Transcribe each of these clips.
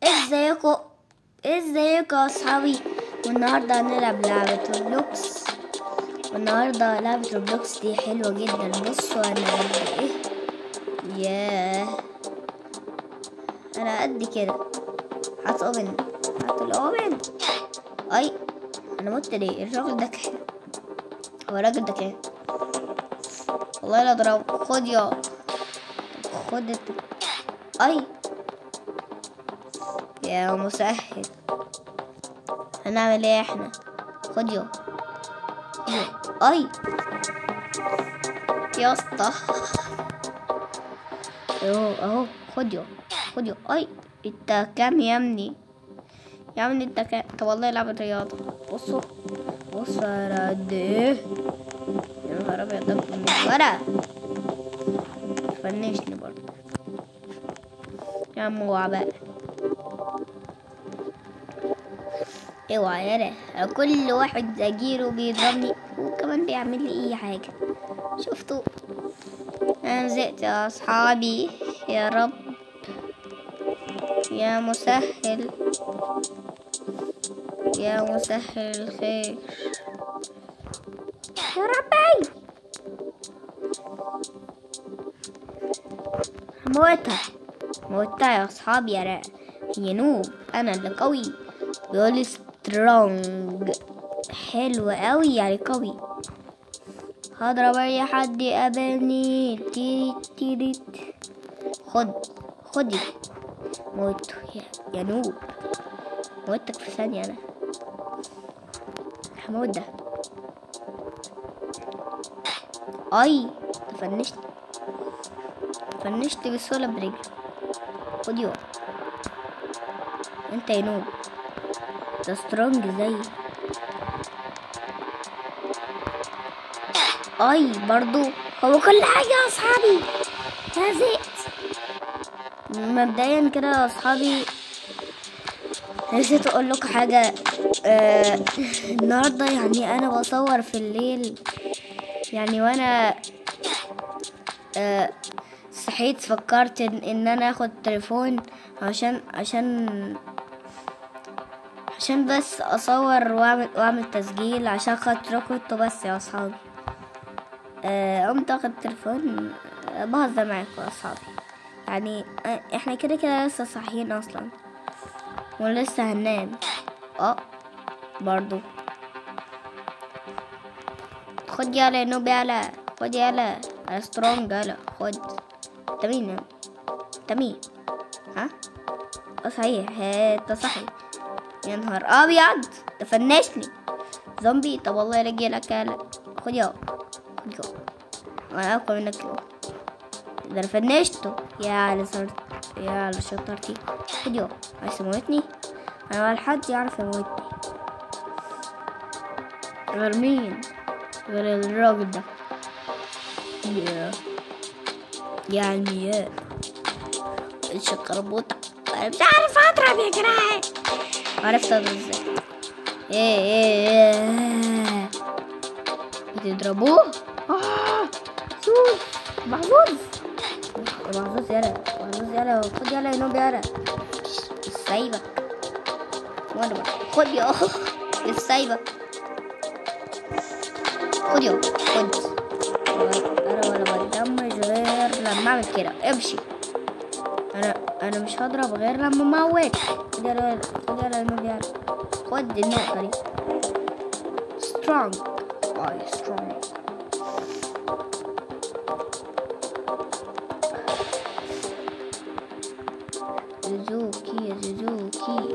ازيكم ازيكم يا اصحابي والنهارده هنلعب لعبة روبلوكس والنهارده لعبة روبلوكس دي حلوة جدا بصوا انا قد ايه ياه انا قد كده هات اوبن هات الاوبن اي انا مت ليه الراجل ده كان هو الراجل ده كان والله لا اضرب خد يا خد الت... اي يا مسهل هنعمل ايه احنا خد يو خد يو. اي يا اسطى اهو اهو خد يو خد يو اي انت كام يا ابني يا ابني انت كام طب والله لعبة رياضة بصوا بصوا انا قد ايه يا نهار ابيض ده مش ورق فنشني برضه يا عم اوعى بقى اوعى يالا أنا كل واحد اجيله بيضربني وكمان بيعمل لي اي حاجة شفتوا انا زهقت يا اصحابي يا رب يا مسهل يا مسهل الخير يا ربي موتها موتها يا اصحابي يا را- يا نوب انا اللي قوي بيقول سترونج حلو قوي يعني قوي هضرب اي حد يقابلني تيريت تيريت خد خدي موته يا, يا نوب موتك في ثانية انا هموت ده اي فنشت فنشت بسهولة برجلي خد يو انت يا نوب ده سترونج زي اي برضو هو كل حاجة يا اصحابي انا زهقت مبدئيا كده يا اصحابي نسيت اقول لكم حاجة آه النهاردة يعني انا بصور في الليل يعني وانا آه صحيت فكرت ان, إن انا اخد تليفون عشان عشان عشان بس اصور واعمل واعمل تسجيل عشان خاطركم انتوا بس يا اصحابي آه، قمت اخد تليفون آه، بهزر معاكم يا اصحابي يعني آه، احنا كده كده لسه صاحيين اصلا ولسه هننام اه برضو خد يالا يا نوب يالا خد يالا انا سترونج يالا خد انت مين يا- انت مين ها اه صحيح ها، انت صحيح يا نهار ابيض تفنشني زومبي طب والله يرجع لك يالا خد يا خد يا انا اقوى منك يا ده انا فنشته يا على صرت يا على شطارتي خد يا عايز تموتني انا ولا حد يعرف يموتني غير مين غير الراجل ده يا يعني يا الشقربوطة انا مش عارف اضرب يا جدعان عرفت اضرب ازاي ايه ايه ايه بتضربوه آه سوس محظوظ يا محظوظ يلا محظوظ يلا خد يلا يا نوب يلا مش سايبك وانا بقى خد يا مش سايبك خد يا خد انا ولا بدمج غير لما اعمل كده امشي انا انا مش هضرب غير لما اموت خد يلا خد يلا يا نوب يلا خد النقطة دي strong I strong زوزوكي يا زوزوكي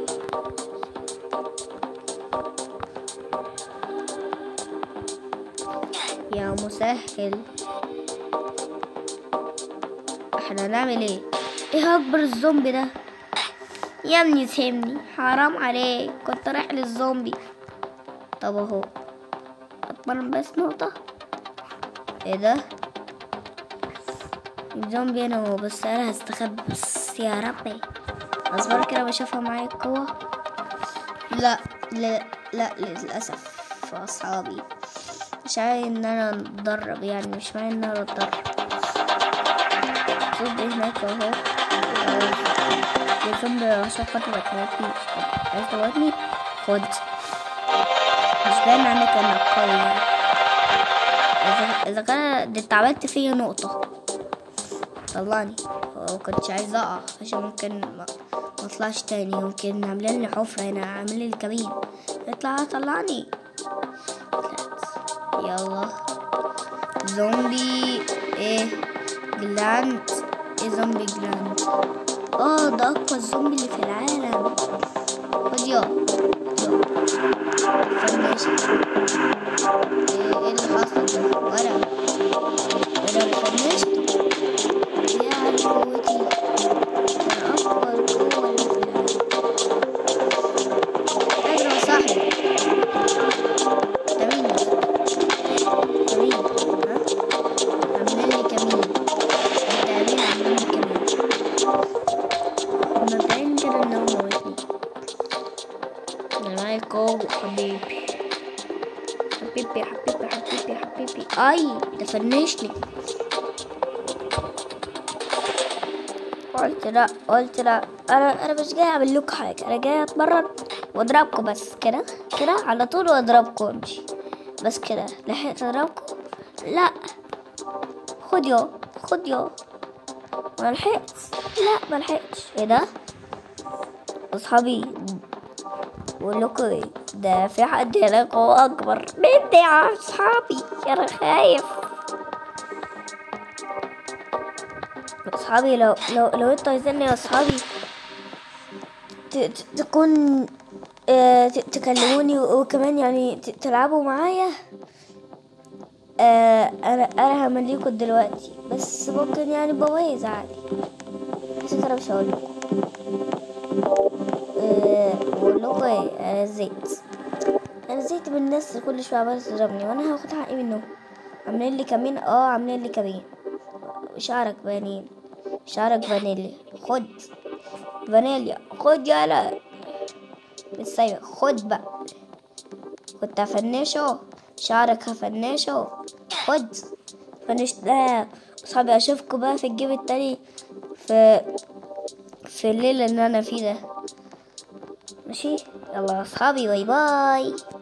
يا مسهل احنا هنعمل ايه ايه اكبر الزومبي ده يا ابني سيبني حرام عليك كنت رايح للزومبي طب اهو اتمرن بس نقطة ايه ده الزومبي انا هو بس انا هستخبى بس يا ربي اصبر كده بشوفها معايا القوة لا لا لا للأسف أصحابي مش عايز إن أنا أتدرب يعني مش معايا إن أنا أتدرب صوت هناك أهو الزومبي عشان خاطر ما تموتنيش طب عايز تموتني خد مش باين عليك انك قوي يعني. اذا اذا كان دي اتعملت فيا نقطة طلعني وكنتش عايز اقع عشان ممكن ما ما اطلعش تاني ممكن عاملين لي حفرة هنا عاملين لي الكمين اطلع طلعني يلا زومبي ايه جلاند ايه زومبي جلاند اه ده اقوى الزومبي اللي في العالم خد يا فنش ايه إيه اللي حصل ده ورا ايه ده فنشته يا على قوتي انا اقوى القوة اللي في العالم اضرب صاحبي ده مين ده؟ ده مين ها عاملين لي كمين التعبين عاملين لي كمين مبدئيا كده ان هو موتني انا معايا قوة حبيبي حبيبي حبيبي حبيبي حبيبي اي ده فنشني قلت لا قلت لا انا انا مش جاي اعمل لكم حاجه انا جاي اتمرن واضربكم بس كده كده على طول واضربكم وامشي بس كده لحقت اضربكم لا خد يو خد يو ما لحقت لا ما لحقتش ايه ده اصحابي بقول لكم ايه ده في حد هناك هو اكبر مني يا اصحابي انا خايف اصحابي لو لو لو انتوا عايزيني يا اصحابي ت- ت- تكون آه، ت- تكلموني وكمان يعني ت- تلعبوا معايا آه، انا انا همليكوا دلوقتي بس ممكن يعني بوايز عادي عشان كده مش هقول لكم آه، بقول لكم ايه انا زيت انا زيت من الناس اللي كل شويه عماله تضربني وانا هاخد حقي منهم عاملين لي كمين اه عاملين لي كمين شعرك فانيل شعرك فانيليا خد فانيليا خد يالا مش سايبك خد بقى كنت هفنشه شعرك هفنشه خد فنشت لا اصحابي اشوفكم بقى في الجيب التاني في في الليل اللي انا فيه ده ماشي يلا يا اصحابي باي باي